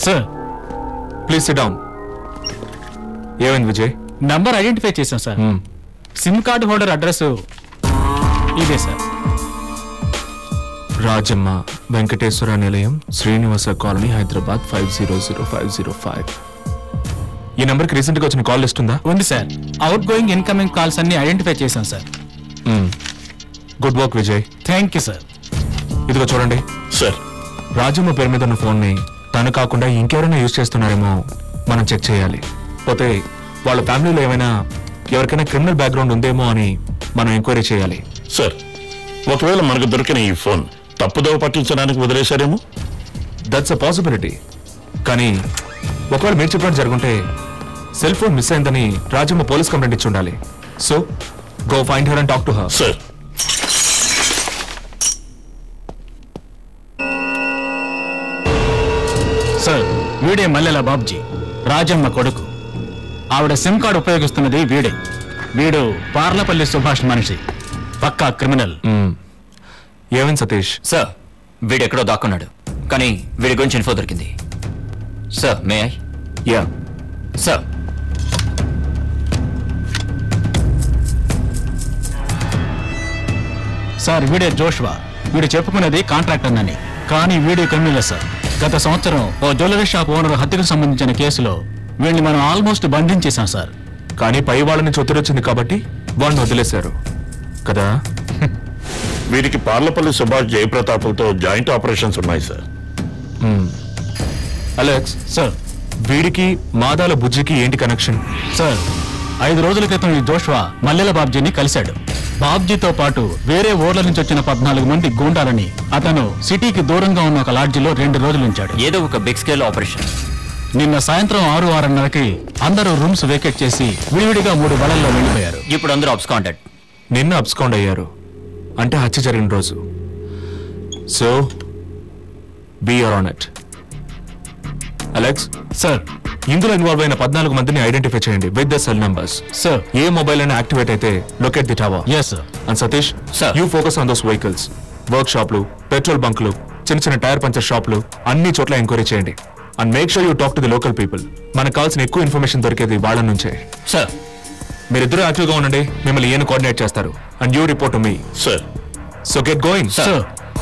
Sir please sit down ఏమైంది Vijay number identify చేశాం sir Hmm. SIM card holder address ఇదే sir Rajamma Venkateshwara నిలయం Srinivasa colony Hyderabad five zero zero five zero five ఈ నెంబర్కి రీసెంట్గా వచ్చిన కాల్ లిస్ట్ ఉందా ఉంది sir outgoing incoming calls అన్ని ఐడెంటిఫై చేశాం sir good work Vijay thank you sir ఇదిగో చూడండి సార్ రాజమ్మ పేరు మీద ఉన్న ఫోన్ని తను కాకుండా ఇంకెవరైనా యూజ్ చేస్తున్నారేమో మనం చెక్ చేయాలి పోతే వాళ్ళ ఫ్యామిలీలో ఏమైనా ఎవరికైనా క్రిమినల్ బ్యాక్గ్రౌండ్ ఉందేమో అని మనం ఎంక్వైరీ చేయాలి సార్ ఒకవేళ మనకు దొరికిన ఈ ఫోన్ తప్పుదోవ పట్టించడానికి వదిలేశారేమో దట్స్ అ పాసిబిలిటీ కానీ ఒకవేళ మీరు చెప్పినట్టు జరుగుంటే సెల్ ఫోన్ మిస్ అయిందని రాజమ్మ పోలీస్ కంప్లైంట్ ఇచ్చి ఉండాలి so go find her and talk to her sir sir వీడే మల్లెల బాబ్జీ రాజమ్మ కొడుకు ఆవిడ సిమ్ కార్డు ఉపయోగిస్తున్నది వీడే వీడు పార్లపల్లి సుభాష్ మనిషి పక్కా క్రిమినల్ ఏమైంది సతీష్ సార్ వీడెక్కడో దాక్కున్నాడు కానీ వీడి గురించి ఇన్ఫో దొరికింది sir may I yeah sir sir వీడే జోష్వా వీడు చెప్పుకునేది కాంట్రాక్టర్ అని కానీ వీడి క్రిమినల్ సార్ గత సంవత్సరం ఓ జ్యువెలరీ షాప్ ఓనర్ హత్యకు సంబంధించిన కేసులో వీడిని మనం ఆల్మోస్ట్ బంధించేశాం సార్ కానీ పై వాళ్ళ నుంచి ఒత్తిడి వచ్చింది కాబట్టి వాడిని వదిలేశారు కదా వీరికి పార్లపల్లి సుభాష్ జయప్రతాపులతో జాయింట్ ఆపరేషన్స్ ఉన్నాయి సార్ అలెక్స్ సార్ వీడికి మాదాల బుజ్జికి ఏంటి కనెక్షన్ సార్ ఐదు రోజుల క్రితం ఈ జోష్వా మల్లెల బాబ్జీని కలిశాడు బాబ్జీతో పాటు వేరే ఊర్ల నుంచి వచ్చిన పద్నాలుగు మంది గూండాలని అతను సిటీకి దూరంగా ఉన్న ఒక లాడ్జిలో రెండు రోజులు ఉంచాడు ఏదో ఒక బిగ్ స్కేల్ ఆపరేషన్ నిన్న సాయంత్రం ఆరు ఆరున్నరకి అందరూ రూమ్స్ వేకెట్ చేసి విడివిడిగా మూడు బడల్లో వెళ్ళిపోయారు ఇప్పుడు అందరూ అబ్స్కాండెడ్ నిన్న అబ్స్కౌండ్ అయ్యారు అంటే హత్య జరిగిన రోజు so be on it Alex sir ఇందులో ఇన్వాల్వ్ అయిన పద్నాలుగు మందిని ఐడెంటిఫై చేయండి with the cell numbers sir ఏ మొబైల్ అయినా యాక్టివేట్ అయితే locate the tower yes sir and Satish Sir. You focus on those vehicles వర్క్ షాప్లు పెట్రోల్ బంకులు చిన్న చిన్న టైర్ పంచర్ షాప్లు అన్ని చోట్ల ఎంక్వైరీ చేయండి and make sure you talk to the local people మనకు కావాల్సిన ఎక్కువ ఇన్ఫర్మేషన్ దొరికేది వాళ్ళ నుంచే సార్ మీరిద్దరూ యాక్టివ్గా ఉండండి మిమ్మల్ని ఏను కోఆర్డినేట్ చేస్తారు and you report me sir so get going sir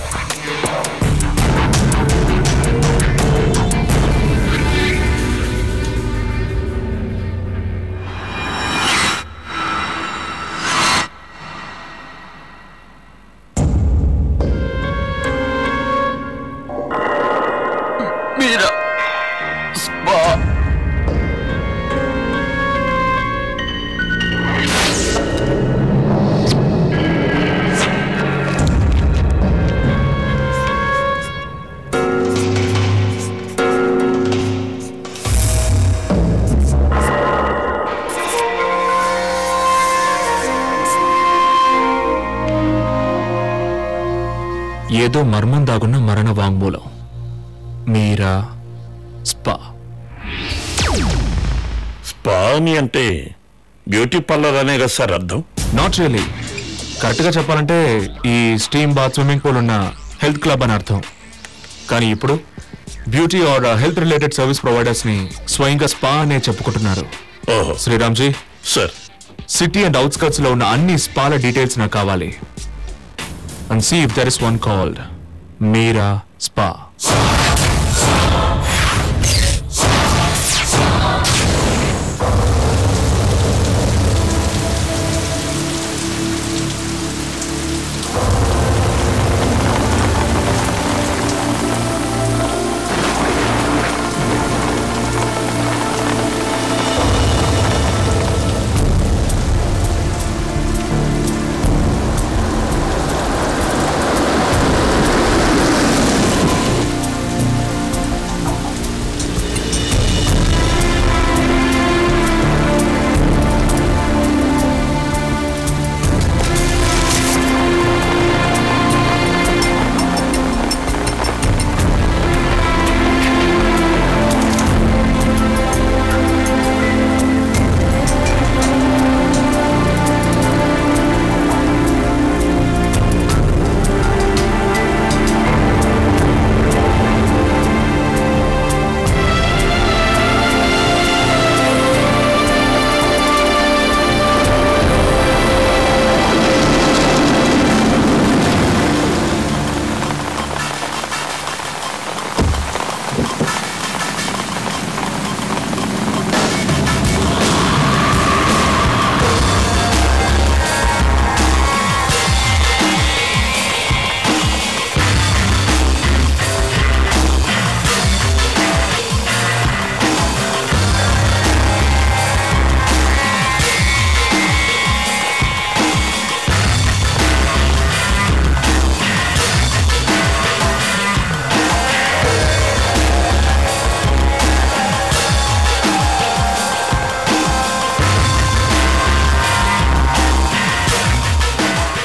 Meera spa ఏదో మర్మం దాగున్న మరణ వాంగ్మూలం మీరా స్పా స్పా అని అంటే బ్యూటీ పార్లర్ అనే కదా సార్ అర్థం నాట్ రియలీ కరెక్ట్గా చెప్పాలంటే ఈ స్టీమ్ బాత్ స్విమ్మింగ్ పూల్ ఉన్న హెల్త్ క్లబ్ అని అర్థం కానీ ఇప్పుడు beauty or health related service providers ని స్వయంగా స్పా అనే చెప్పుకుంటున్నారు ఓహో Sriramji sir city and outskirts లో ఉన్న అన్ని స్పాల డీటెయిల్స్ నాకు కావాలి and see if there is one called Meera spa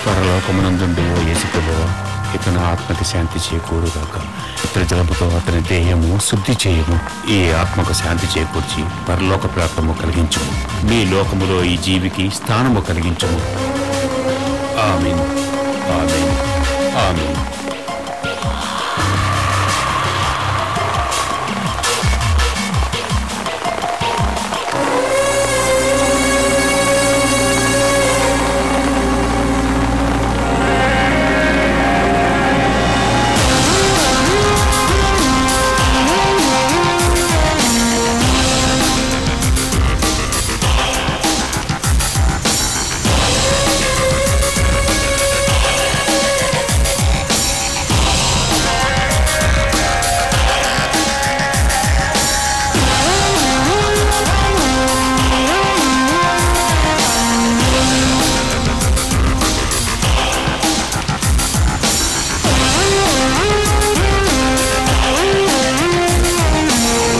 పరలోకమునందుండు ఓ యేసుప్రభువ ఇతని ఆత్మకి శాంతి చేకూరుగాక ఇతని జలముతో అతని దేహము శుద్ధి చేయము ఈ ఆత్మకు శాంతి చేకూర్చి పరలోక ప్రాప్తము కలిగించుము మీ లోకములో ఈ జీవికి స్థానము కలిగించుము ఆమీన్